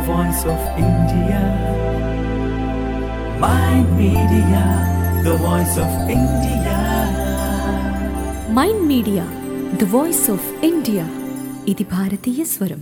voice of India. Mind Media, the voice of India. Mind Media the voice of India ఇది భారతీయ స్వరం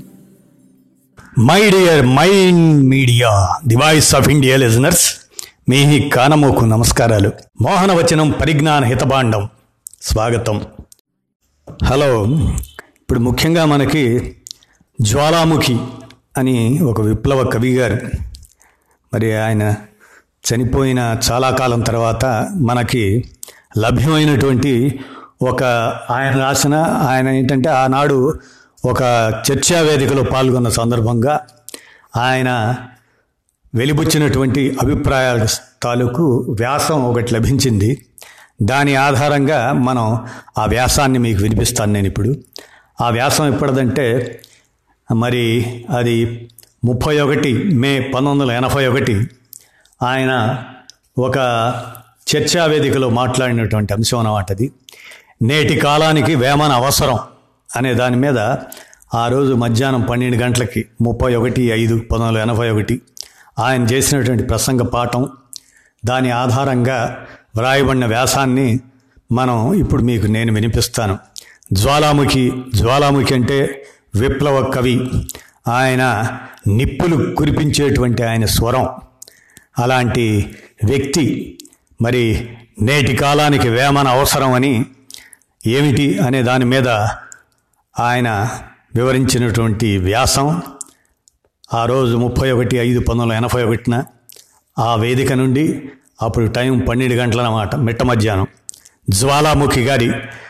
my dear Mind Media the voice of India listeners మీ కానమోకు నమస్కారాలు మోహనవచనం పరిజ్ఞాన హితబాండం స్వాగతం హలో ఇప్పుడు ముఖ్యంగా మనకి జ్వాలాముఖి అని ఒక విప్లవ కవి గారు మరి ఆయన చనిపోయిన చాలా కాలం తర్వాత మనకి లభ్యమైనటువంటి ఒక ఆయన రాసిన ఆయన ఏంటంటే ఆనాడు ఒక చర్చా వేదికలో పాల్గొన్న సందర్భంగా ఆయన వెలిబుచ్చినటువంటి అభిప్రాయాల తాలూకు వ్యాసం ఒకటి లభించింది దాని ఆధారంగా మనం ఆ వ్యాసాన్ని మీకు వినిపిస్తాను నేను ఇప్పుడు ఆ వ్యాసం ఎప్పటిదంటే మరి అది ముప్పై ఒకటి మే పంతొమ్మిది వందల ఎనభై ఒకటి ఆయన ఒక చర్చా వేదికలో మాట్లాడినటువంటి అంశం అన్నమాట అది నేటి కాలానికి వేమన అవసరం అనే దాని మీద ఆ రోజు మధ్యాహ్నం పన్నెండు గంటలకి ముప్పై ఒకటి ఐదు పంతొమ్మిది వందల ఎనభై ఒకటి ఆయన చేసినటువంటి ప్రసంగ పాఠం దాని ఆధారంగా వ్రాయబడిన వ్యాసాన్ని మనం ఇప్పుడు మీకు నేను వినిపిస్తాను జ్వాలాముఖి జ్వాలాముఖి అంటే విప్లవ కవి ఆయన నిప్పులు కురిపించేటువంటి ఆయన స్వరం అలాంటి వ్యక్తి మరి నేటి కాలానికి వేమన అవసరం అని ఏమిటి అనే దాని మీద ఆయన వివరించినటువంటి వ్యాసం ఆ రోజు ముప్పై ఒకటి ఐదు పంతొమ్మిది వందల ఎనభై ఒకటిన ఆ వేదిక నుండి అప్పుడు టైం పన్నెండు గంటలన్నమాట మిట్ట మధ్యాహ్నం జ్వాలాముఖి గారి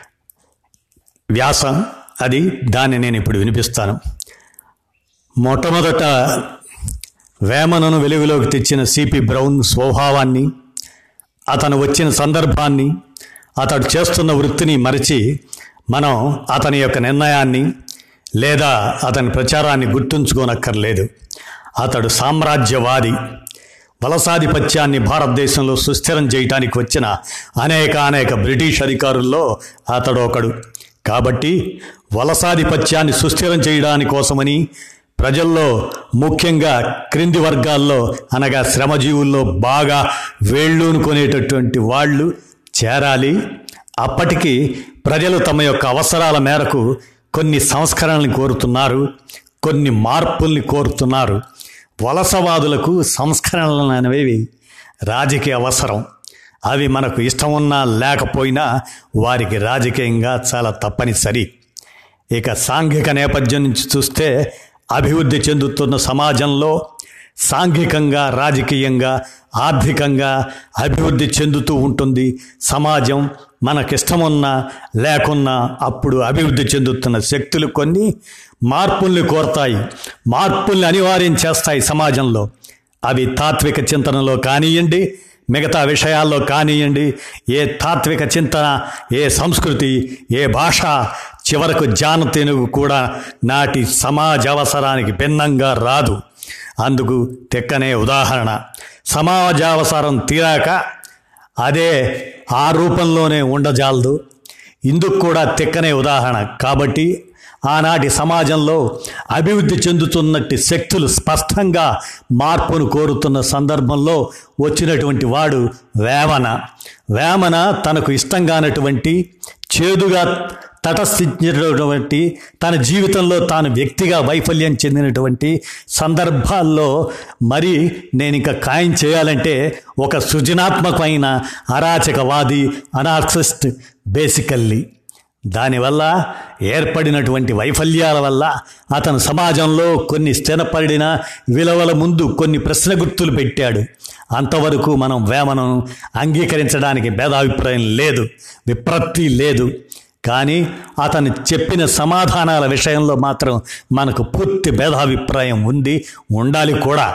వ్యాసం అది దాన్ని నేను ఇప్పుడు వినిపిస్తాను మొట్టమొదట వేమనను వెలుగులోకి తెచ్చిన సిపి బ్రౌన్ స్వభావాన్ని అతను వచ్చిన సందర్భాన్ని అతడు చేస్తున్న వృత్తిని మరిచి మనం అతని యొక్క నిర్ణయాన్ని లేదా అతని ప్రచారాన్ని గుర్తుంచుకోనక్కర్లేదు అతడు సామ్రాజ్యవాది వలసాధిపత్యాన్ని భారతదేశంలో సుస్థిరం చేయటానికి వచ్చిన అనేక అనేక బ్రిటిష్ అధికారుల్లో అతడు ఒకడు కాబట్టి వలసాధిపత్యాన్ని సుస్థిరం చేయడాని కోసమని ప్రజల్లో ముఖ్యంగా క్రింది వర్గాల్లో అనగా శ్రమజీవుల్లో బాగా వేళ్ళూనుకునేటటువంటి వాళ్ళు చేరాలి అప్పటికి ప్రజలు తమ యొక్క అవసరాల మేరకు కొన్ని సంస్కరణల్ని కోరుతున్నారు కొన్ని మార్పుల్ని కోరుతున్నారు వలసవాదులకు సంస్కరణలు అనేవి రాజకీయ అవసరం అవి మనకు ఇష్టం ఉన్నా లేకపోయినా వారికి రాజకీయంగా చాలా తప్పనిసరి ఇక సాంఘిక నేపథ్యం నుంచి చూస్తే అభివృద్ధి చెందుతున్న సమాజంలో సాంఘికంగా రాజకీయంగా ఆర్థికంగా అభివృద్ధి చెందుతూ ఉంటుంది సమాజం మనకిష్టమున్నా లేకున్నా అప్పుడు అభివృద్ధి చెందుతున్న శక్తులు కొన్ని మార్పుల్ని కోరతాయి మార్పుల్ని అనివార్యం చేస్తాయి సమాజంలో అవి తాత్విక చింతనలో కానివ్వండి మిగతా విషయాల్లో కానివ్వండి ఏ తాత్విక చింతన ఏ సంస్కృతి ఏ భాష చివరకు జాన తెనుగు కూడా నాటి సమాజ అవసరానికి భిన్నంగా రాదు అందుకు తెక్కనే ఉదాహరణ సమాజావసరం తీరాక అదే ఆ రూపంలోనే ఉండజాలదు ఇందుకు కూడా తెక్కనే ఉదాహరణ కాబట్టి ఆనాటి సమాజంలో అభివృద్ధి చెందుతున్నట్టు శక్తులు స్పష్టంగా మార్పును కోరుతున్న సందర్భంలో వచ్చినటువంటి వాడు వేమన వేమన తనకు ఇష్టం కానటువంటి చేదుగా తటస్థించినటువంటి తన జీవితంలో తాను వ్యక్తిగా వైఫల్యం చెందినటువంటి సందర్భాల్లో మరి నేను ఇంకా ఖాయం చేయాలంటే ఒక సృజనాత్మకమైన అరాచకవాది అనార్సిస్ట్ బేసికల్లీ దానివల్ల ఏర్పడినటువంటి వైఫల్యాల వల్ల అతను సమాజంలో కొన్ని స్థిరపడిన విలువల ముందు కొన్ని ప్రశ్న గుర్తులు పెట్టాడు అంతవరకు మనం వేమనను అంగీకరించడానికి భేదాభిప్రాయం లేదు విప్రత్తి లేదు కానీ అతను చెప్పిన సమాధానాల విషయంలో మాత్రం మనకు పూర్తి భేదాభిప్రాయం ఉంది ఉండాలి కూడా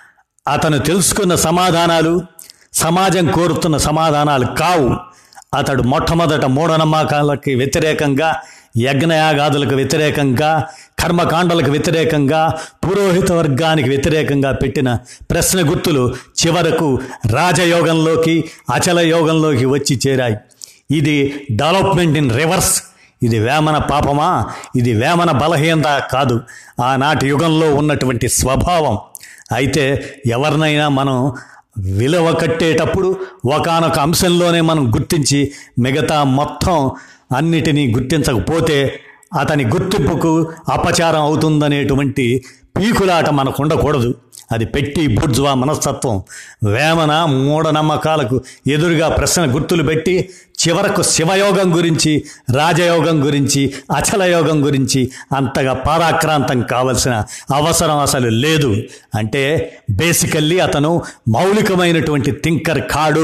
అతను తెలుసుకున్న సమాధానాలు సమాజం కోరుతున్న సమాధానాలు కావు అతడు మొట్టమొదట మూఢనమ్మకాలకి వ్యతిరేకంగా యజ్ఞయాగాదులకు వ్యతిరేకంగా కర్మకాండలకు వ్యతిరేకంగా పురోహిత వర్గానికి వ్యతిరేకంగా పెట్టిన ప్రశ్న గుర్తులు చివరకు రాజయోగంలోకి అచల యోగంలోకి వచ్చి చేరాయి ఇది డెవలప్మెంట్ ఇన్ రివర్స్ ఇది వేమన పాపమా ఇది వేమన బలహీనత కాదు ఆనాటి యుగంలో ఉన్నటువంటి స్వభావం అయితే ఎవరినైనా మనం విలువ కట్టేటప్పుడు ఒకానొక అంశంలోనే మనం గుర్తించి మిగతా మొత్తం అన్నిటినీ గుర్తించకపోతే అతని గుర్తింపుకు అపచారం అవుతుందనేటువంటి పీకులాట మనకు ఉండకూడదు అది పెట్టి బుర్జువా మనస్తత్వం వేమన మూఢనమ్మకాలకు ఎదురుగా ప్రశ్న గుర్తులు పెట్టి చివరకు శివయోగం గురించి రాజయోగం గురించి అచలయోగం గురించి అంతగా పారాక్రాంతం కావలసిన అవసరం అసలు లేదు అంటే బేసికల్లీ అతను మౌలికమైనటువంటి థింకర్ కాడు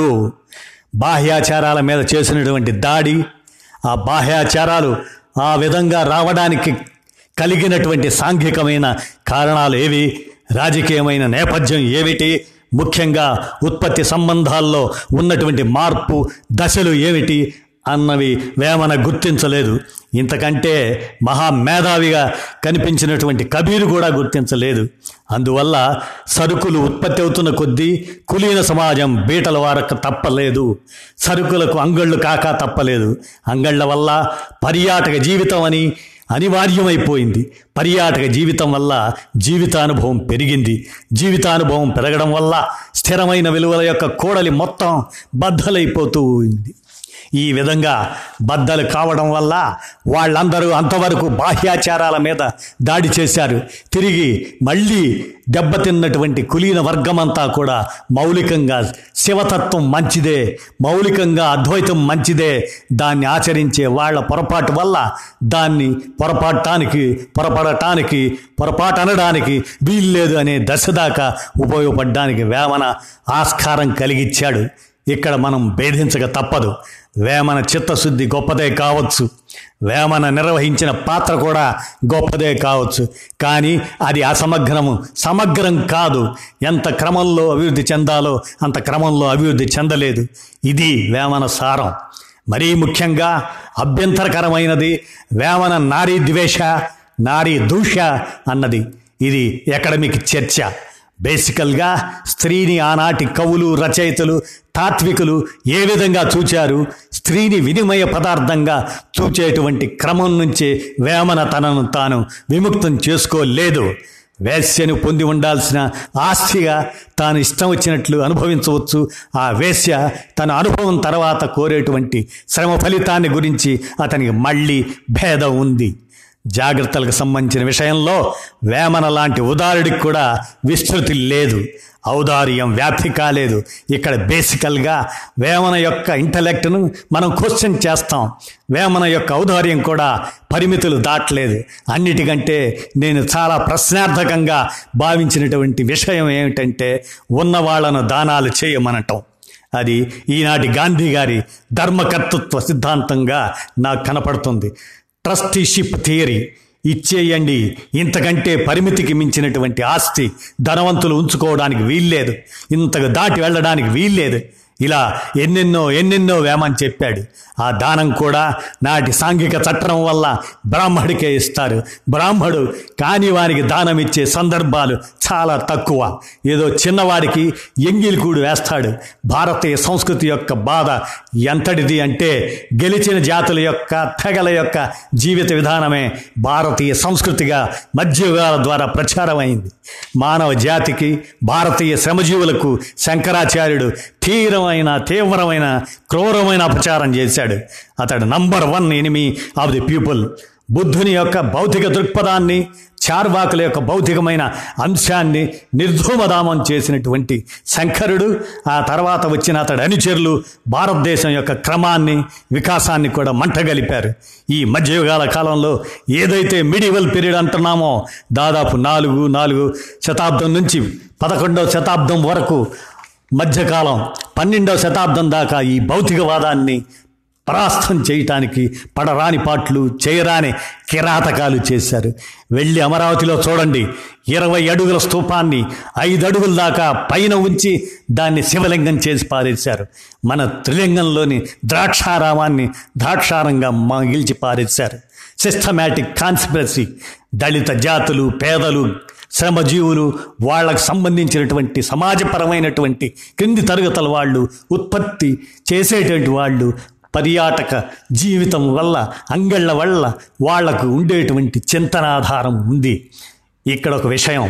బాహ్యాచారాల మీద చేసినటువంటి దాడి ఆ బాహ్యాచారాలు ఆ విధంగా రావడానికి కలిగినటువంటి సాంఘికమైన కారణాలు ఏవి రాజకీయమైన నేపథ్యం ఏమిటి ముఖ్యంగా ఉత్పత్తి సంబంధాల్లో ఉన్నటువంటి మార్పు దశలు ఏమిటి అన్నవి వేమన గుర్తించలేదు ఇంతకంటే మహామేధావిగా కనిపించినటువంటి కబీరు కూడా గుర్తించలేదు అందువల్ల సరుకులు ఉత్పత్తి అవుతున్న కొద్దీ కులీన సమాజం బీటల వారక తప్పలేదు సరుకులకు అంగళ్ళు కాక తప్పలేదు అంగళ్ళ వల్ల పర్యాటక జీవితం అని అనివార్యమైపోయింది పర్యాటక జీవితం వల్ల జీవితానుభవం పెరిగింది జీవితానుభవం పెరగడం వల్ల స్థిరమైన విలువల యొక్క కోడలి మొత్తం బద్దలైపోతూ ఉంది ఈ విధంగా బద్దలు కావడం వల్ల వాళ్ళందరూ అంతవరకు బాహ్యాచారాల మీద దాడి చేశారు తిరిగి మళ్ళీ దెబ్బతిన్నటువంటి కులీన వర్గమంతా కూడా మౌలికంగా శివతత్వం మంచిదే మౌలికంగా అద్వైతం మంచిదే దాన్ని ఆచరించే వాళ్ళ పొరపాటు వల్ల దాన్ని పొరపాటానికి పొరపడటానికి పొరపాటు అనడానికి వీల్లేదు అనే దశ దాకా ఉపయోగపడడానికి వేమన ఆస్కారం కలిగిచ్చాడు ఇక్కడ మనం భేదించక తప్పదు వేమన చిత్తశుద్ధి గొప్పదే కావచ్చు వేమన నిర్వహించిన పాత్ర కూడా గొప్పదే కావచ్చు కానీ అది అసమగ్రము సమగ్రం కాదు ఎంత క్రమంలో అభివృద్ధి చెందాలో అంత క్రమంలో అభివృద్ధి చెందలేదు ఇది వేమన సారం మరీ ముఖ్యంగా అభ్యంతరకరమైనది వేమన నారీ ద్వేష నారీ దూష అన్నది ఇది ఎకడమిక్ చర్చ బేసికల్గా స్త్రీని ఆనాటి కవులు రచయితలు తాత్వికులు ఏ విధంగా చూచారు స్త్రీని వినిమయ పదార్థంగా చూచేటువంటి క్రమం నుంచే వేమన తనను తాను విముక్తం చేసుకోలేదు వేశ్యను పొంది ఉండాల్సిన ఆస్తిగా తాను ఇష్టం వచ్చినట్లు అనుభవించవచ్చు ఆ వేశ్య తన అనుభవం తర్వాత కోరేటువంటి శ్రమ ఫలితాన్ని గురించి అతనికి మళ్ళీ భేదం ఉంది జాగ్రత్తలకు సంబంధించిన విషయంలో వేమన లాంటి ఉదారుడికి కూడా విస్తృతి లేదు ఔదార్యం వ్యాప్తి కాలేదు ఇక్కడ బేసికల్గా వేమన యొక్క ఇంటలెక్ట్ను మనం క్వశ్చన్ చేస్తాం వేమన యొక్క ఔదార్యం కూడా పరిమితులు దాటలేదు అన్నిటికంటే నేను చాలా ప్రశ్నార్థకంగా భావించినటువంటి విషయం ఏమిటంటే ఉన్న వాళ్ళను దానాలు చేయమనటం అది ఈనాటి గాంధీ గారి ధర్మకర్తృత్వ సిద్ధాంతంగా నాకు కనపడుతుంది ట్రస్టీషిప్ థియరీ ఇచ్చేయండి ఇంతకంటే పరిమితికి మించినటువంటి ఆస్తి ధనవంతులు ఉంచుకోవడానికి వీల్లేదు ఇంతకు దాటి వెళ్ళడానికి వీల్లేదు ఇలా ఎన్నెన్నో ఎన్నెన్నో వేమని చెప్పాడు ఆ దానం కూడా నాటి సాంఘిక చట్టం వల్ల బ్రాహ్మడికే ఇస్తారు బ్రాహ్మడు కాని వారికి దానం ఇచ్చే సందర్భాలు చాలా తక్కువ ఏదో చిన్నవాడికి ఎంగిలికూడు వేస్తాడు భారతీయ సంస్కృతి యొక్క బాధ ఎంతటిది అంటే గెలిచిన జాతుల యొక్క తెగల యొక్క జీవిత విధానమే భారతీయ సంస్కృతిగా మధ్యయుగాల ద్వారా ప్రచారమైంది మానవ జాతికి భారతీయ శ్రమజీవులకు శంకరాచార్యుడు తీవ్రమైన తీవ్రమైన క్రూరమైన అపచారం చేశాడు అతడు number one enemy of the people బుద్ధుని యొక్క భౌతిక దృక్పథాన్ని చార్వాకుల యొక్క భౌతికమైన అంశాన్ని నిర్ధూమదామం చేసినటువంటి శంకరుడు ఆ తర్వాత వచ్చిన అతడి అనుచరులు భారతదేశం యొక్క క్రమాన్ని వికాసాన్ని కూడా మంటగలిపారు ఈ మధ్యయుగాల కాలంలో ఏదైతే మిడివల్ పీరియడ్ అంటున్నామో దాదాపు నాలుగు నాలుగు శతాబ్దం నుంచి పదకొండవ శతాబ్దం వరకు మధ్యకాలం పన్నెండవ శతాబ్దం దాకా ఈ భౌతికవాదాన్ని పరాస్తం చేయటానికి పడరాని పాటలు చేయరాని కిరాతకాలు చేశారు వెళ్ళి అమరావతిలో చూడండి ఇరవై అడుగుల స్తూపాన్ని ఐదు అడుగుల దాకా పైన ఉంచి దాన్ని శివలింగం చేసి పారేశారు మన త్రిలింగంలోని ద్రాక్షారామాన్ని ద్రాక్షారంగా మగిల్చి పారేశారు సిస్టమేటిక్ కాన్స్పిరసీ దళిత జాతులు పేదలు శ్రమజీవులు వాళ్ళకు సంబంధించినటువంటి సమాజపరమైనటువంటి క్రింది తరగతుల వాళ్ళు ఉత్పత్తి చేసేటువంటి వాళ్ళు పర్యాటక జీవితం వల్ల అంగళ్ళ వల్ల వాళ్లకు ఉండేటువంటి చింతనాధారం ఉంది ఇక్కడ ఒక విషయం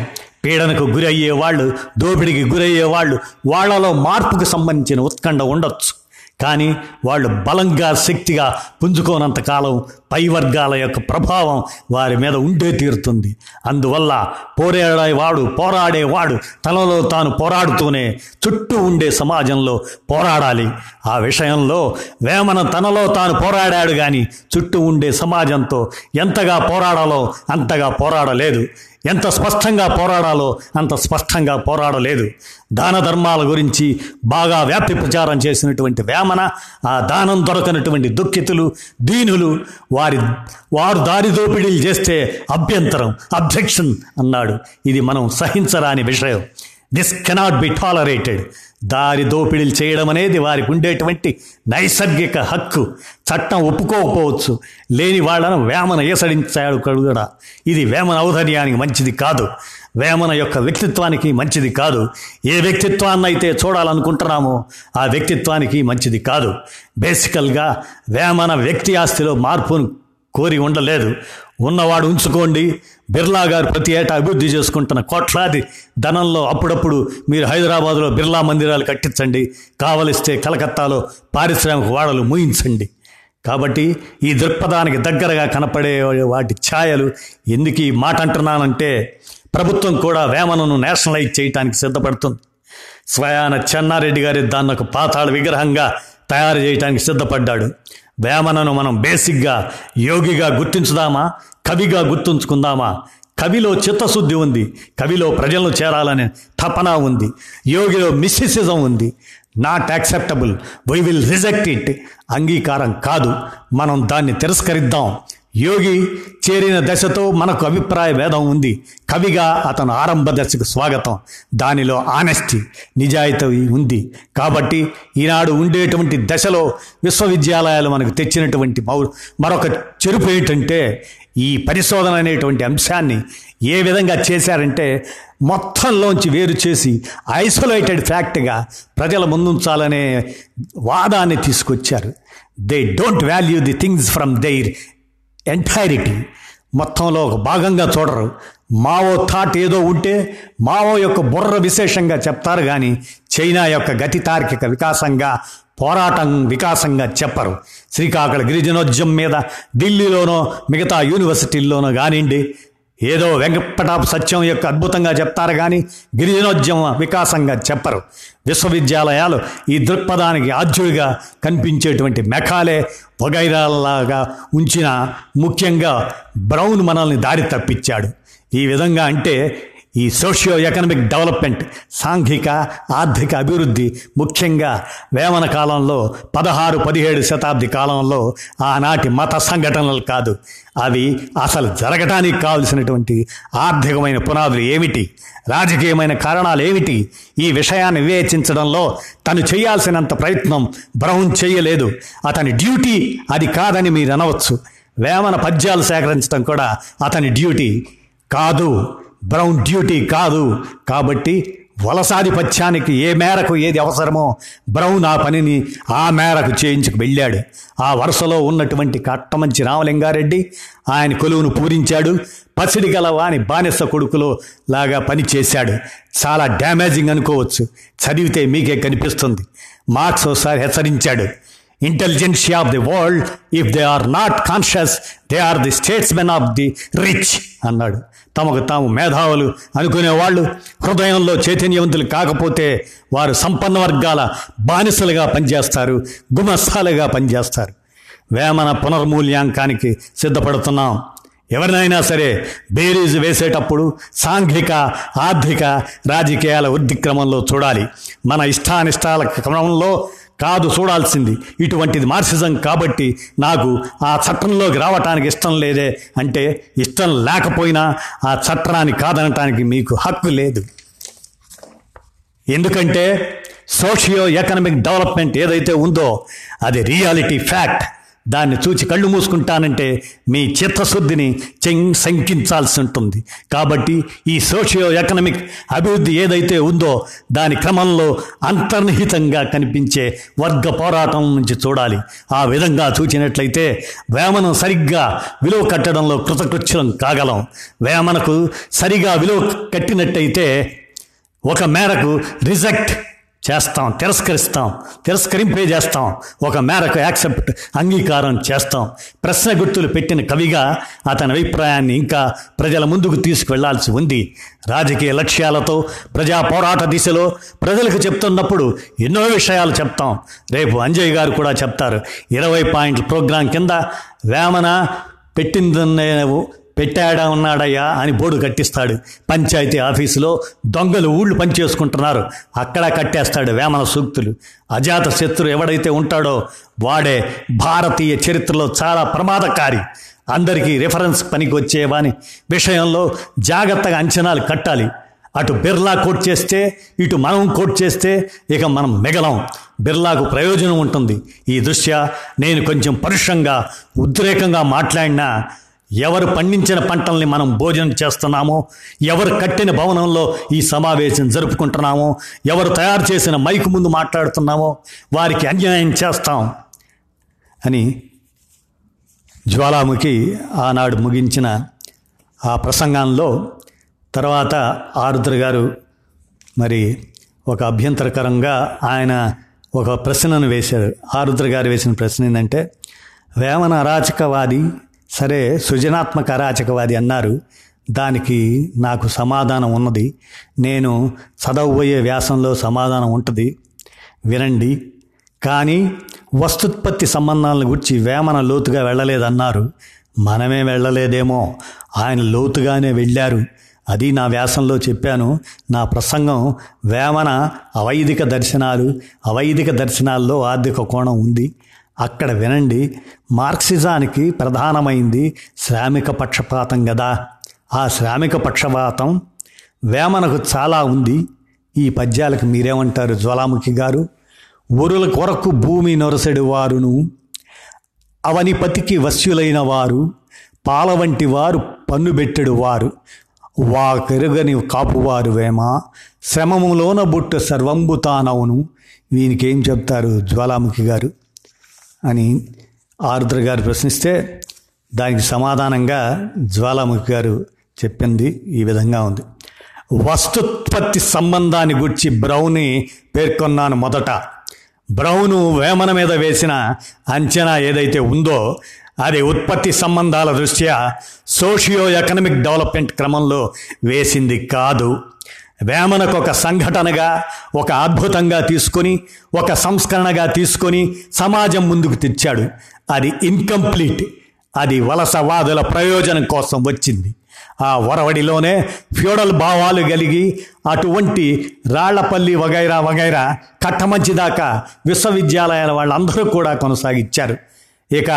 పీడనకు గురయ్యే వాళ్ళు దోపిడికి గురయ్యే వాళ్ళు వాళ్ళలో మార్పుకు సంబంధించిన ఉత్కంఠ ఉండొచ్చు కానీ వాళ్ళు బలంగా శక్తిగా పుంజుకోనంత కాలం పై వర్గాల యొక్క ప్రభావం వారి మీద ఉండే తీరుతుంది అందువల్ల పోరాడేవాడు పోరాడేవాడు తనలో తాను పోరాడుతూనే చుట్టూ ఉండే సమాజంలో పోరాడాలి ఆ విషయంలో వేమన తనలో తాను పోరాడాడు కానీ చుట్టూ ఉండే సమాజంతో ఎంతగా పోరాడాలో అంతగా పోరాడలేదు ఎంత స్పష్టంగా పోరాడాలో అంత స్పష్టంగా పోరాడలేదు దాన ధర్మాల గురించి బాగా వ్యాప్తి ప్రచారం చేసినటువంటి వేమన ఆ దానం దొరకనటువంటి దుఃఖితులు దీనులు వారి వారు దారి దోపిడీలు చేస్తే అభ్యంతరం అబ్జెక్షన్ అన్నాడు ఇది మనం సహించరాని విషయం దిస్ కెనాట్ బి టాలరేటెడ్ దారి దోపిడీలు చేయడం అనేది వారికి ఉండేటువంటి నైసర్గిక హక్కు చట్టం ఒప్పుకోకపోవచ్చు లేని వాళ్ళను వేమన ఏసడించాడు కూడా ఇది వేమన ఔదర్యానికి మంచిది కాదు వేమన యొక్క వ్యక్తిత్వానికి మంచిది కాదు ఏ వ్యక్తిత్వాన్ని అయితే చూడాలనుకుంటున్నామో ఆ వ్యక్తిత్వానికి మంచిది కాదు బేసికల్గా వేమన వ్యక్తి ఆస్తిలో మార్పును కోరి ఉండలేదు ఉన్నవాడు ఉంచుకోండి బిర్లా గారు ప్రతి ఏటా అభివృద్ధి చేసుకుంటున్న కోట్లాది ధనంలో అప్పుడప్పుడు మీరు హైదరాబాద్లో బిర్లా మందిరాలు కట్టించండి కావలిస్తే కలకత్తాలో పారిశ్రామిక వాడలు మూయించండి కాబట్టి ఈ దృక్పథానికి దగ్గరగా కనపడే వాటి ఛాయలు ఎందుకు ఈ మాట అంటున్నానంటే ప్రభుత్వం కూడా వేమనను నేషనలైజ్ చేయడానికి సిద్ధపడుతుంది స్వయాన చెన్నారెడ్డి గారి దాన్ని ఒక పాతాళ విగ్రహంగా తయారు చేయడానికి సిద్ధపడ్డాడు వేమనను మనం బేసిక్గా యోగిగా గుర్తించుదామా కవిగా గుర్తుంచుకుందామా కవిలో చిత్తశుద్ధి ఉంది కవిలో ప్రజలను చేరాలనే తపన ఉంది యోగిలో మిస్సిసిజం ఉంది not acceptable we will reject it అంగీకారం కాదు మనం దాన్ని తిరస్కరిద్దాం యోగి చేరిన దశతో మనకు అభిప్రాయ భేదం ఉంది కవిగా అతను ఆరంభ దశకు స్వాగతం దానిలో ఆనెస్టీ నిజాయితీ ఉంది కాబట్టి ఈనాడు ఉండేటువంటి దశలో విశ్వవిద్యాలయాలు మనకు తెచ్చినటువంటి మౌ మరొక చెరుపు ఏంటంటే ఈ పరిశోధన అనేటువంటి అంశాన్ని ఏ విధంగా చేశారంటే మొత్తంలోంచి వేరు చేసి ఐసోలేటెడ్ ఫ్యాక్ట్గా ప్రజల ముందుంచాలనే వాదాన్ని తీసుకొచ్చారు they don't value the things from their entirety మొత్తంలో ఒక భాగంగా చూడరు మావో థాట్ ఏదో ఉంటే మావో యొక్క బుర్ర విశేషంగా చెప్తారు కానీ చైనా యొక్క గతి తార్కిక వికాసంగా పోరాటం వికాసంగా చెప్పరు శ్రీకాకుళ గిరిజనోద్యమం మీద ఢిల్లీలోనో మిగతా యూనివర్సిటీల్లోనో కానివ్వండి ఏదో వెంకటపటాప సత్యం యొక్క అద్భుతంగా చెప్తారు కానీ గిరిజనోద్యమ వికాసంగా చెప్పరు విశ్వవిద్యాలయాలు ఈ దృక్పథానికి ఆద్యుడిగా కనిపించేటువంటి మెకాలే వగైరాలాగా ఉంచిన ముఖ్యంగా బ్రౌన్ మనల్ని దారి తప్పించాడు ఈ విధంగా అంటే ఈ సోషియో ఎకనమిక్ డెవలప్మెంట్ సాంఘిక ఆర్థిక అభివృద్ధి ముఖ్యంగా వేమన కాలంలో పదహారు పదిహేడు శతాబ్ది కాలంలో ఆనాటి మత సంఘటనలు కాదు అవి అసలు జరగటానికి కావలసినటువంటి ఆర్థికమైన పునాదులు ఏమిటి రాజకీయమైన కారణాలు ఏమిటి ఈ విషయాన్ని వివేచించడంలో తను చేయాల్సినంత ప్రయత్నం బ్రౌన్ చేయలేదు అతని డ్యూటీ అది కాదని మీరు అనవచ్చు వేమన పద్యాలు సేకరించడం కూడా అతని డ్యూటీ కాదు బ్రౌన్ డ్యూటీ కాదు కాబట్టి వలసాధిపత్యానికి ఏ మేరకు ఏది అవసరమో బ్రౌన్ ఆ పనిని ఆ మేరకు చేయించుకు వెళ్ళాడు ఆ వరుసలో ఉన్నటువంటి కట్టమంచి రామలింగారెడ్డి ఆయన కొలువును పూరించాడు పసిడి గల వాని బానిస కొడుకులో లాగా పని చేశాడు చాలా డ్యామేజింగ్ అనుకోవచ్చు చదివితే మీకే కనిపిస్తుంది మార్క్స్ ఒకసారి హెచ్చరించాడు intelligentsia of the world if they are not conscious they are the statesmen of the rich అన్నాడు తమకు తాము మేధావులు అనుకునేవాళ్ళు హృదయంలో చైతన్యవంతులు కాకపోతే వారు సంపన్న వర్గాల బానిసలుగా పనిచేస్తారు గుమస్తాలుగా పనిచేస్తారు వేమన పునర్మూల్యాంకానికి సిద్ధపడుతున్నాం ఎవరినైనా సరే బేరీజు వేసేటప్పుడు సాంఘిక ఆర్థిక రాజకీయాల వృద్ధి క్రమంలో చూడాలి మన ఇష్టానిష్టాల క్రమంలో కాదు చూడాల్సింది ఇటువంటిది మార్క్సిజం కాబట్టి నాకు ఆ చట్టంలోకి రావటానికి ఇష్టం లేదే అంటే ఇష్టం లేకపోయినా ఆ చట్టాన్ని కాదనటానికి మీకు హక్కు లేదు ఎందుకంటే సోషియో ఎకనమిక్ డెవలప్మెంట్ ఏదైతే ఉందో అది రియాలిటీ ఫ్యాక్ట్ దాన్ని చూచి కళ్ళు మూసుకుంటానంటే మీ చిత్తశుద్ధిని చెం- శంకించాల్సి ఉంటుంది కాబట్టి ఈ సోషియో ఎకనమిక్ అభివృద్ధి ఏదైతే ఉందో దాని క్రమంలో అంతర్నిహితంగా కనిపించే వర్గ పోరాటం నుంచి చూడాలి ఆ విధంగా చూచినట్లయితే వేమనం సరిగ్గా విలువ కట్టడంలో కృతకృత్యం కాగలం వేమనకు సరిగా విలువ కట్టినట్టయితే ఒక మేరకు రిజెక్ట్ చేస్తాం తిరస్కరిస్తాం తిరస్కరింపే చేస్తాం ఒక మేరకు యాక్సెప్ట్ అంగీకారం చేస్తాం ప్రశ్న గుర్తులు పెట్టిన కవిగా అతని అభిప్రాయాన్ని ఇంకా ప్రజల ముందుకు తీసుకువెళ్లాల్సి ఉంది రాజకీయ లక్ష్యాలతో ప్రజా పోరాట దిశలో ప్రజలకు చెప్తున్నప్పుడు ఎన్నో విషయాలు చెప్తాం రేపు అంజయ్ గారు కూడా చెప్తారు ఇరవై పాయింట్ల ప్రోగ్రాం కింద వేమన పెట్టిందనే పెట్టాడా ఉన్నాడయ్యా అని బోర్డు కట్టిస్తాడు పంచాయతీ ఆఫీసులో దొంగలు ఊళ్ళు పనిచేసుకుంటున్నారు అక్కడ కట్టేస్తాడు వేమన సూక్తులు అజాత శత్రు ఎవడైతే ఉంటాడో వాడే భారతీయ చరిత్రలో చాలా ప్రమాదకారి అందరికీ రిఫరెన్స్ పనికి వచ్చేవాని విషయంలో జాగ్రత్తగా అంచనాలు కట్టాలి అటు బిర్లా కోట్ చేస్తే ఇటు మనం కోట్ చేస్తే ఇక మనం మిగలం బిర్లాకు ప్రయోజనం ఉంటుంది ఈ దృష్ట్యా నేను కొంచెం పరుషంగా ఉద్రేకంగా మాట్లాడినా ఎవరు పండించిన పంటల్ని మనం భోజనం చేస్తున్నామో ఎవరు కట్టిన భవనంలో ఈ సమావేశం జరుపుకుంటున్నామో ఎవరు తయారు చేసిన మైకు ముందు మాట్లాడుతున్నామో వారికి అన్యాయం చేస్తాం అని జ్వాలాముఖి ఆనాడు ముగించిన ఆ ప్రసంగంలో తర్వాత ఆరుద్ర గారు మరి ఒక అభ్యంతరకరంగా ఆయన ఒక ప్రశ్నను వేశారు ఆరుద్ర గారు వేసిన ప్రశ్న ఏంటంటే వేమన అరాచకవాది సరే సృజనాత్మక అరాచకవాది అన్నారు దానికి నాకు సమాధానం ఉన్నది నేను చదవబోయే వ్యాసంలో సమాధానం ఉంటుంది వినండి కానీ వస్తుత్పత్తి సంబంధాలను గురించి వేమన లోతుగా వెళ్ళలేదన్నారు మనమే వెళ్ళలేదేమో ఆయన లోతుగానే వెళ్ళారు అది నా వ్యాసంలో చెప్పాను నా ప్రసంగం వేమన అవైదిక దర్శనాలు అవైదిక దర్శనాల్లో ఆర్థిక కోణం ఉంది అక్కడ వినండి మార్క్సిజానికి ప్రధానమైంది శ్రామిక పక్షపాతం కదా ఆ శ్రామిక పక్షపాతం వేమనకు చాలా ఉంది ఈ పద్యాలకు మీరేమంటారు జ్వాలాముఖి గారు ఒరుల కొరకు భూమి నొరసెడు వారును అవనిపతికి వశ్యులైన వారు పాల వంటి వారు పన్నుబెట్టెడు వారు వా కెరుగని కాపువారు వేమ శ్రమములోన బుట్ట సర్వంబు తానవును వీనికేం చెప్తారు జ్వాలాముఖి గారు అని ఆరుద్ర గారు ప్రశ్నిస్తే దానికి సమాధానంగా జ్వాలాముఖి గారు చెప్పింది ఈ విధంగా ఉంది వస్తుత్పత్తి సంబంధాన్ని గురించి బ్రౌని పేర్కొన్నాను మొదట బ్రౌను వేమన మీద వేసిన అంచనా ఏదైతే ఉందో అది ఉత్పత్తి సంబంధాల దృష్ట్యా సోషియో ఎకనమిక్ డెవలప్మెంట్ క్రమంలో వేసింది కాదు వేమనకు ఒక సంఘటనగా ఒక అద్భుతంగా తీసుకొని ఒక సంస్కరణగా తీసుకొని సమాజం ముందుకు తెచ్చాడు అది ఇన్కంప్లీట్ అది వలసవాదుల ప్రయోజనం కోసం వచ్చింది ఆ వరవడిలోనే ఫ్యూడల్ భావాలు కలిగి అటువంటి రాళ్లపల్లి వగైరా వగైరా కట్టమంచి దాకా విశ్వవిద్యాలయాల వాళ్ళందరూ కూడా కొనసాగించారు ఇక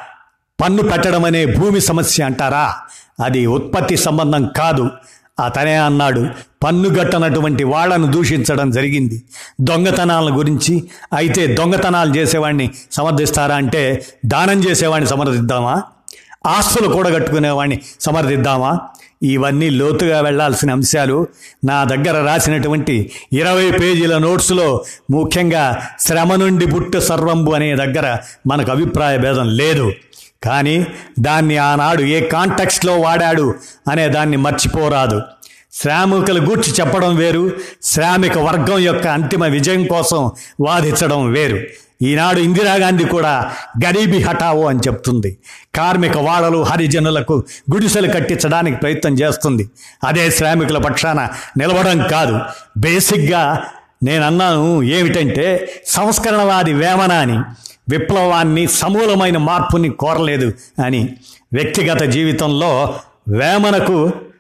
పన్ను పెట్టడం అనే భూమి సమస్య అంటారా అది ఉత్పత్తి సంబంధం కాదు అతనే అన్నాడు పన్ను గట్టనటువంటి వాళ్ళను దూషించడం జరిగింది దొంగతనాల గురించి అయితే దొంగతనాలు చేసేవాడిని సమర్థిస్తారా అంటే దానం చేసేవాడిని సమర్థిద్దామా ఆస్తులు కూడగట్టుకునేవాడిని సమర్థిద్దామా ఇవన్నీ లోతుగా వెళ్ళాల్సిన అంశాలు నా దగ్గర రాసినటువంటి ఇరవై పేజీల నోట్స్లో ముఖ్యంగా శ్రమ నుండి బుట్ట సర్వంబు అనే దగ్గర మనకు అభిప్రాయ భేదం లేదు కానీ దాన్ని ఆనాడు ఏ కాంటెక్స్ట్లో వాడాడు అనే దాన్ని మర్చిపోరాదు శ్రామికుల గూర్చి చెప్పడం వేరు శ్రామిక వర్గం యొక్క అంతిమ విజయం కోసం వాదించడం వేరు ఈనాడు ఇందిరాగాంధీ కూడా గరీబీ హఠావో అని చెప్తుంది కార్మిక వాడలు హరిజనులకు గుడిసెలు కట్టించడానికి ప్రయత్నం చేస్తుంది అదే శ్రామికుల పక్షాన నిలవడం కాదు బేసిక్గా నేను అన్నాను ఏమిటంటే సంస్కరణవాది వేమన అని విప్లవాన్ని సమూలమైన మార్పుని కోరలేదు అని వ్యక్తిగత జీవితంలో వేమనకు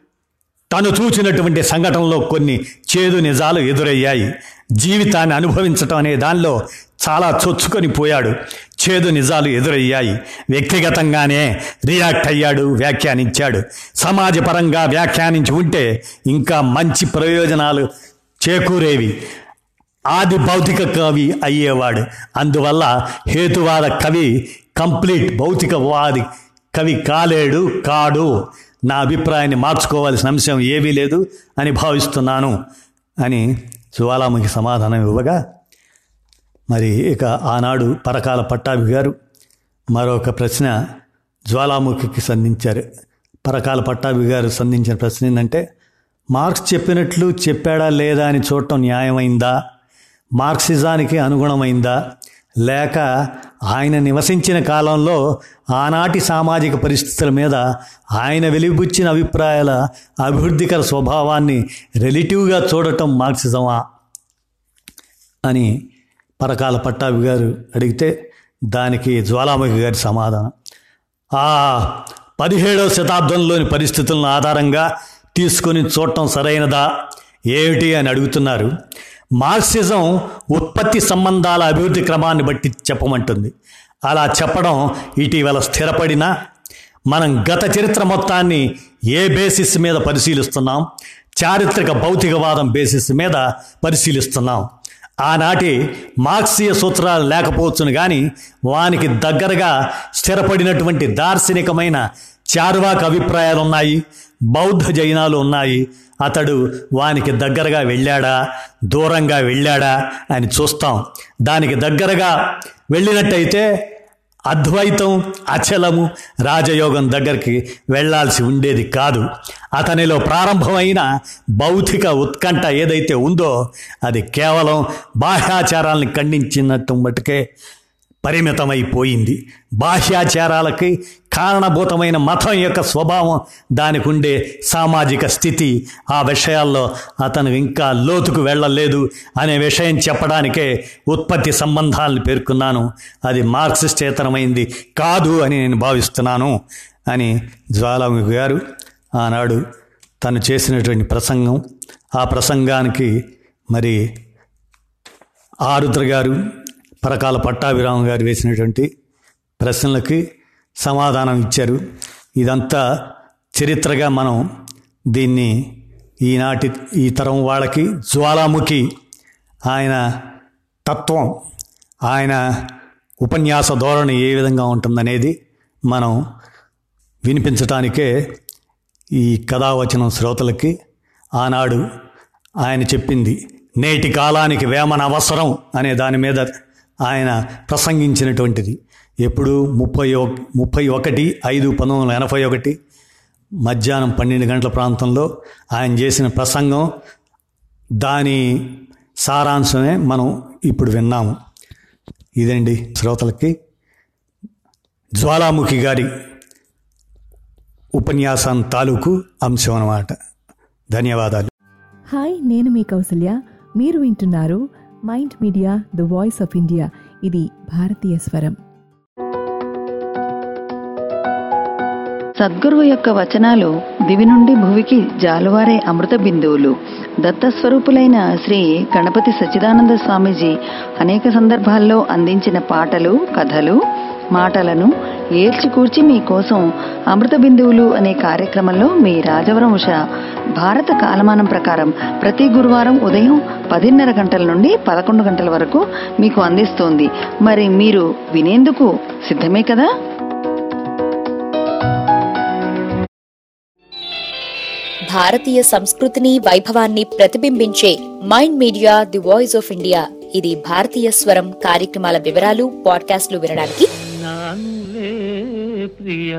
తను చూచినటువంటి సంఘటనలో కొన్ని చేదు నిజాలు ఎదురయ్యాయి జీవితాన్ని అనుభవించటం అనే దానిలో చాలా చొచ్చుకొని పోయాడు చేదు నిజాలు ఎదురయ్యాయి వ్యక్తిగతంగానే రియాక్ట్ అయ్యాడు వ్యాఖ్యానించాడు సమాజపరంగా వ్యాఖ్యానించి ఉంటే ఇంకా మంచి ప్రయోజనాలు చేకూరేవి ఆది భౌతిక కవి అయ్యేవాడు అందువల్ల హేతువాద కవి కంప్లీట్ భౌతికవాది కవి కాలేడు కాడు నా అభిప్రాయాన్ని మార్చుకోవాల్సిన అంశం ఏమీ లేదు అని భావిస్తున్నాను అని జ్వాలాముఖి సమాధానం ఇవ్వగా మరి ఇక ఆనాడు పరకాల పట్టాభి గారు మరొక ప్రశ్న జ్వాలాముఖికి సంధించారు పరకాల పట్టాభి గారు సంధించిన ప్రశ్న ఏంటంటే మార్క్స్ చెప్పినట్లు చెప్పాడా లేదా అని చూడటం న్యాయమైందా మార్క్సిజానికి అనుగుణమైందా లేక ఆయన నివసించిన కాలంలో ఆనాటి సామాజిక పరిస్థితుల మీద ఆయన వెలిబుచ్చిన అభిప్రాయాల అభివృద్ధికర స్వభావాన్ని రిలేటివ్గా చూడటం మార్క్సిజమా అని పరకాల పట్టాభి గారు అడిగితే దానికి జ్వాలాముఖి గారి సమాధానం ఆ పదిహేడవ శతాబ్దంలోని పరిస్థితులను ఆధారంగా తీసుకొని చూడటం సరైనదా ఏమిటి అని అడుగుతున్నారు మార్క్సిజం ఉత్పత్తి సంబంధాల అభివృద్ధి క్రమాన్ని బట్టి చెప్పమంటుంది అలా చెప్పడం ఇటీవల స్థిరపడిన మనం గత చరిత్ర మొత్తాన్ని ఏ బేసిస్ మీద పరిశీలిస్తున్నాం చారిత్రక భౌతికవాదం బేసిస్ మీద పరిశీలిస్తున్నాం ఆనాటి మార్క్సీయ సూత్రాలు లేకపోవచ్చును కానీ వానికి దగ్గరగా స్థిరపడినటువంటి దార్శనికమైన చార్వాక అభిప్రాయాలు ఉన్నాయి బౌద్ధ జైనాలు ఉన్నాయి అతడు వానికి దగ్గరగా వెళ్ళాడా దూరంగా వెళ్ళాడా అని చూస్తాం దానికి దగ్గరగా వెళ్ళినట్టయితే అద్వైతం అచలము రాజయోగం దగ్గరికి వెళ్ళాల్సి ఉండేది కాదు అతనిలో ప్రారంభమైన భౌతిక ఉత్కంఠ ఏదైతే ఉందో అది కేవలం బాహ్యాచారాలను ఖండించినట్టు మటుకే పరిమితమైపోయింది బాహ్యాచారాలకి కారణభూతమైన మతం యొక్క స్వభావం దానికి ఉండే సామాజిక స్థితి ఆ విషయాల్లో అతను ఇంకా లోతుకు వెళ్ళలేదు అనే విషయం చెప్పడానికే ఉత్పత్తి సంబంధాలను పేర్కొన్నాను అది మార్క్సిస్టేతరమైంది కాదు అని నేను భావిస్తున్నాను అని జ్వాలాముఖి గారు ఆనాడు తను చేసినటువంటి ప్రసంగం ఆ ప్రసంగానికి మరి ఆరుద్ర గారు పరకాల పట్టాభిరామ గారు వేసినటువంటి ప్రశ్నలకి సమాధానం ఇచ్చారు ఇదంతా చరిత్రగా మనం దీన్ని ఈనాటి ఈ తరం వాళ్ళకి జ్వాలాముఖి ఆయన తత్వం ఆయన ఉపన్యాస ధోరణి ఏ విధంగా ఉంటుందనేది మనం వినిపించటానికే ఈ కథావచనం శ్రోతలకి ఆనాడు ఆయన చెప్పింది నేటి కాలానికి వేమన అవసరం అనే దాని మీద ఆయన ప్రసంగించినటువంటిది ఎప్పుడు ముప్పై ముప్పై ఒకటి ఐదు పంతొమ్మిది వందల ఎనభై ఒకటి మధ్యాహ్నం పన్నెండు గంటల ప్రాంతంలో ఆయన చేసిన ప్రసంగం దాని సారాంశమే మనం ఇప్పుడు విన్నాము ఇదండి శ్రోతలకి జ్వాలాముఖి గారి ఉపన్యాసం తాలూకు అంశం అన్నమాట ధన్యవాదాలు హాయ్ నేను మీ కౌసల్య మీరు వింటున్నారు Mind Media the voice of India ఇది భారతీయ స్వరం సద్గురువు యొక్క వచనాలు దివి నుండి భువికి జాలువారే అమృత బిందువులు దత్తస్వరూపులైన శ్రీ గణపతి సచ్చిదానంద స్వామీజీ అనేక సందర్భాల్లో అందించిన పాటలు కథలు మాటలను ఏల్చికూర్చి మీకోసం అమృత బిందువులు అనే కార్యక్రమంలో మీ రాజవరం ఉష భారత కాలమానం ప్రకారం ప్రతి గురువారం ఉదయం పదిన్నర గంటల నుండి పదకొండు గంటల వరకు మీకు అందిస్తోంది మరి మీరు వినేందుకు సిద్ధమే కదా భారతీయ సంస్కృతిని వైభవాన్ని ప్రతిబింబించే Mind Media the voice of India ఇది భారతీయ స్వరం కార్యక్రమాల వివరాలు పాడ్కాస్ట్లు వినడానికి నానులే ప్రియ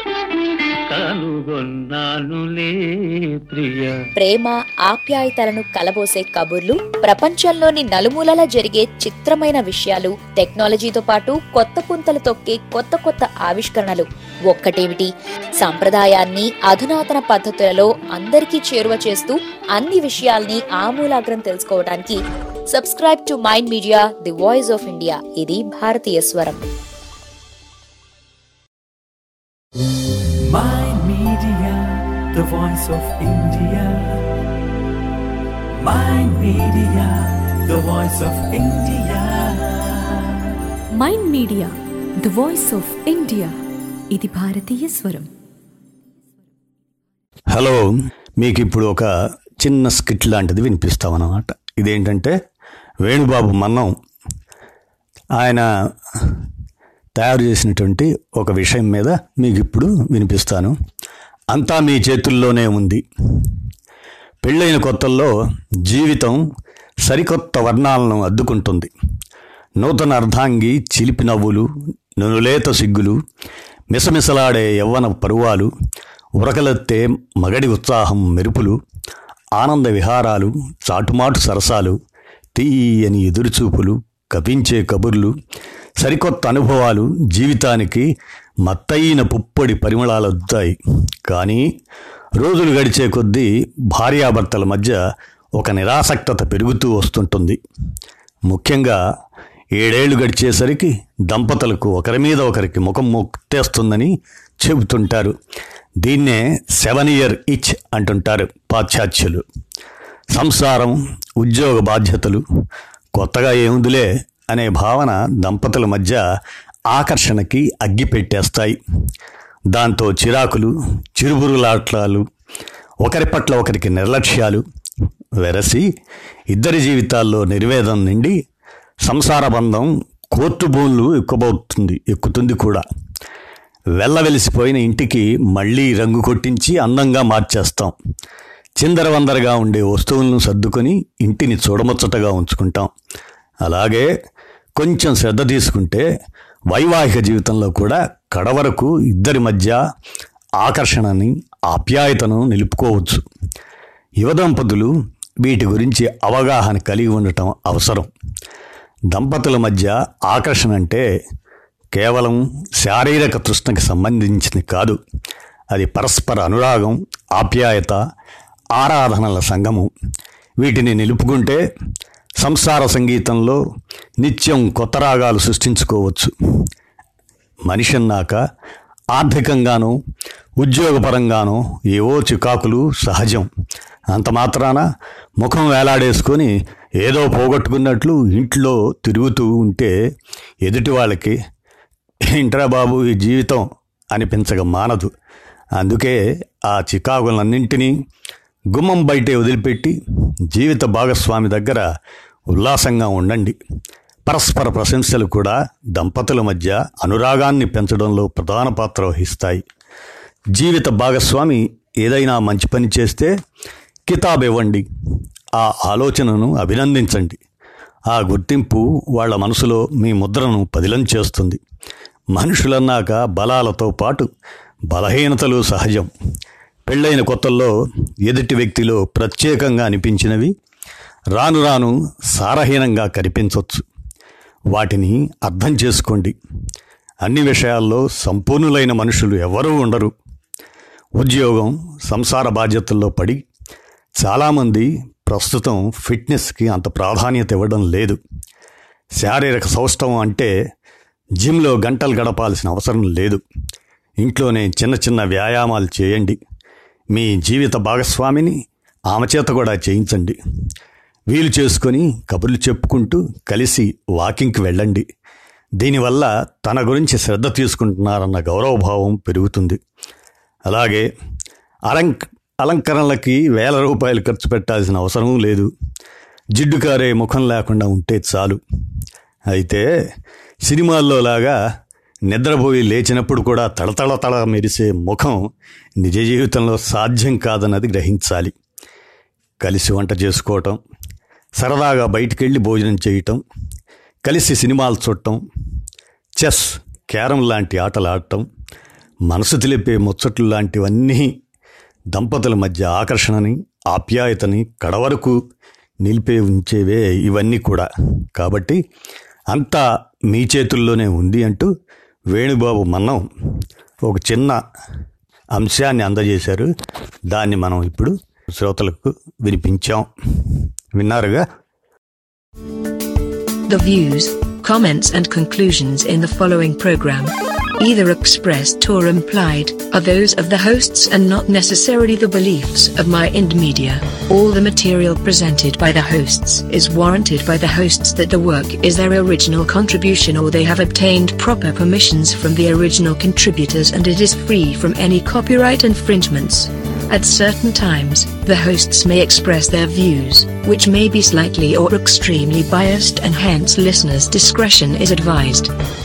కనుగొన్నానులే ప్రియ ప్రేమ ఆప్యాయతలను కలబోసే కబుర్లు ప్రపంచంలోని నలుమూలల జరిగే చిత్రమైన విషయాలు టెక్నాలజీతో పాటు కొత్త పుంతలు తొక్కే కొత్త కొత్త ఆవిష్కరణలు ఒక్కటేమిటి సంప్రదాయాన్ని అధునాతన పద్ధతులలో అందరికీ చేరువ చేస్తూ అన్ని విషయాల్ని ఆమూలాగ్రం తెలుసుకోవడానికి subscribe to Mind Media the voice of India ఇది భారతీయ స్వరం Mind Media, the voice of India. Mind Media, the voice of India. Mind Media the voice of India ఇది భారతీయ స్వరం హలో మీకు ఇప్పుడు ఒక చిన్న స్కిట్ లాంటిది వినిపిస్తామన్నమాట ఇదేంటంటే వేణుబాబు మన్నం ఆయన తయారు చేసినటువంటి ఒక విషయం మీద మీకు ఇప్పుడు వినిపిస్తాను అంతా మీ చేతుల్లోనే ఉంది పెళ్ళైన కొత్తల్లో జీవితం సరికొత్త వర్ణాలను అద్దుకుంటుంది నూతన అర్ధాంగి చిలిపి నవ్వులు నునులేత సిగ్గులు మిసమిసలాడే యవ్వన పరువాలు ఉరకలెత్తే మగడి ఉత్సాహం మెరుపులు ఆనంద విహారాలు చాటుమాటు సరసాలు తీయని ఎదురుచూపులు కపించే కబుర్లు సరికొత్త అనుభవాలు జీవితానికి మత్తయిన పుప్పొడి పరిమళాలొద్దాయి కానీ రోజులు గడిచే కొద్దీ భార్యాభర్తల మధ్య ఒక నిరాసక్తత పెరుగుతూ వస్తుంటుంది ముఖ్యంగా ఏడేళ్లు గడిచేసరికి దంపతులకు ఒకరి మీద ఒకరికి ముఖం ముక్తేస్తుందని చెబుతుంటారు దీన్నే సెవెన్ ఇయర్ ఇచ్ అంటుంటారు పాశ్చాత్యులు సంసారం ఉద్యోగ బాధ్యతలు కొత్తగా ఏముందిలే అనే భావన దంపతుల మధ్య ఆకర్షణకి అగ్గి పెట్టేస్తాయి దాంతో చిరాకులు చిరుబురులాట్లాలు ఒకరి పట్ల ఒకరికి నిర్లక్ష్యాలు వెరసి ఇద్దరి జీవితాల్లో నిర్వేదం నిండి సంసార బంధం కోర్టు భూములు ఎక్కుబోతుంది ఎక్కుతుంది కూడా వెళ్ళవెలిసిపోయిన ఇంటికి మళ్ళీ రంగు కొట్టించి అందంగా మార్చేస్తాం చిందరవందరగా ఉండే వస్తువులను సర్దుకొని ఇంటిని చూడముచ్చటగా ఉంచుకుంటాం అలాగే కొంచెం శ్రద్ధ తీసుకుంటే వైవాహిక జీవితంలో కూడా కడవరకు ఇద్దరి మధ్య ఆకర్షణని ఆప్యాయతను నిలుపుకోవచ్చు యువ దంపతులు వీటి గురించి అవగాహన కలిగి ఉండటం అవసరం దంపతుల మధ్య ఆకర్షణ అంటే కేవలం శారీరక తృష్ణకి సంబంధించింది కాదు అది పరస్పర అనురాగం ఆప్యాయత ఆరాధనల సంగమం వీటిని నిలుపుకుంటే సంసార సంగీతంలో నిత్యం కొత్త రాగాలు సృష్టించుకోవచ్చు మనిషి అన్నాక ఆర్థికంగానూ ఉద్యోగపరంగానూ ఏవో చికాకులు సహజం అంత మాత్రాన ముఖం వేలాడేసుకొని ఏదో పోగొట్టుకున్నట్లు ఇంట్లో తిరుగుతూ ఉంటే ఎదుటి వాళ్ళకి ఏంట్రా బాబు ఈ జీవితం అనిపించక మానదు అందుకే ఆ చికాకులన్నింటినీ గుమ్మం బయటే వదిలిపెట్టి జీవిత భాగస్వామి దగ్గర ఉల్లాసంగా ఉండండి పరస్పర ప్రశంసలు కూడా దంపతుల మధ్య అనురాగాన్ని పెంచడంలో ప్రధాన పాత్ర వహిస్తాయి జీవిత భాగస్వామి ఏదైనా మంచి పని చేస్తే కితాబ్ ఇవ్వండి ఆ ఆలోచనను అభినందించండి ఆ గుర్తింపు వాళ్ళ మనసులో మీ ముద్రను పదిలం చేస్తుంది మనుషులన్నాక బలాలతో పాటు బలహీనతలు సహజం పెళ్ళైన కొత్తల్లో ఎదుటి వ్యక్తిలో ప్రత్యేకంగా అనిపించినవి రాను రాను సారహీనంగా కనిపించవచ్చు వాటిని అర్థం చేసుకోండి అన్ని విషయాల్లో సంపూర్ణులైన మనుషులు ఎవరూ ఉండరు ఉద్యోగం సంసార బాధ్యతల్లో పడి చాలామంది ప్రస్తుతం ఫిట్నెస్కి అంత ప్రాధాన్యత ఇవ్వడం లేదు శారీరక సౌష్ఠవం అంటే జిమ్లో గంటలు గడపాల్సిన అవసరం లేదు ఇంట్లోనే చిన్న చిన్న వ్యాయామాలు చేయండి మీ జీవిత భాగస్వామిని ఆమె చేత కూడా చేయించండి వీలు చేసుకొని కబుర్లు చెప్పుకుంటూ కలిసి వాకింగ్కి వెళ్ళండి దీనివల్ల తన గురించి శ్రద్ధ తీసుకుంటున్నారన్న గౌరవభావం పెరుగుతుంది అలాగే అలంక అలంకరణలకి వేల రూపాయలు ఖర్చు పెట్టాల్సిన అవసరం లేదు జిడ్డు కారే ముఖం లేకుండా ఉంటే చాలు అయితే సినిమాల్లో లాగా నిద్రపోయి లేచినప్పుడు కూడా తడతడ తడ మెరిసే ముఖం నిజ జీవితంలో సాధ్యం కాదన్నది గ్రహించాలి కలిసి వంట చేసుకోవటం సరదాగా బయటికెళ్ళి భోజనం చేయటం కలిసి సినిమాలు చూడటం చెస్ క్యారం లాంటి ఆటలు ఆడటం మనసు తెలిపే ముచ్చట్లు లాంటివన్నీ దంపతుల మధ్య ఆకర్షణని ఆప్యాయతని కడవరకు నిలిపే ఉంచేవే ఇవన్నీ కూడా కాబట్టి అంతా మీ చేతుల్లోనే ఉంది అంటూ వేణుబాబు మన్నం ఒక చిన్న అంశాన్ని అందజేశారు దాన్ని మనం ఇప్పుడు శ్రోతలకు వినిపించాం విన్నారుగా The views, comments, and conclusions in the following program, either expressed or implied, are those of the hosts and not necessarily the beliefs of Mind Media. All the material presented by the hosts is warranted by the hosts that the work is their original contribution or they have obtained proper permissions from the original contributors and it is free from any copyright infringements. At certain times, the hosts may express their views, which may be slightly or extremely biased, and hence listeners' discretion is advised.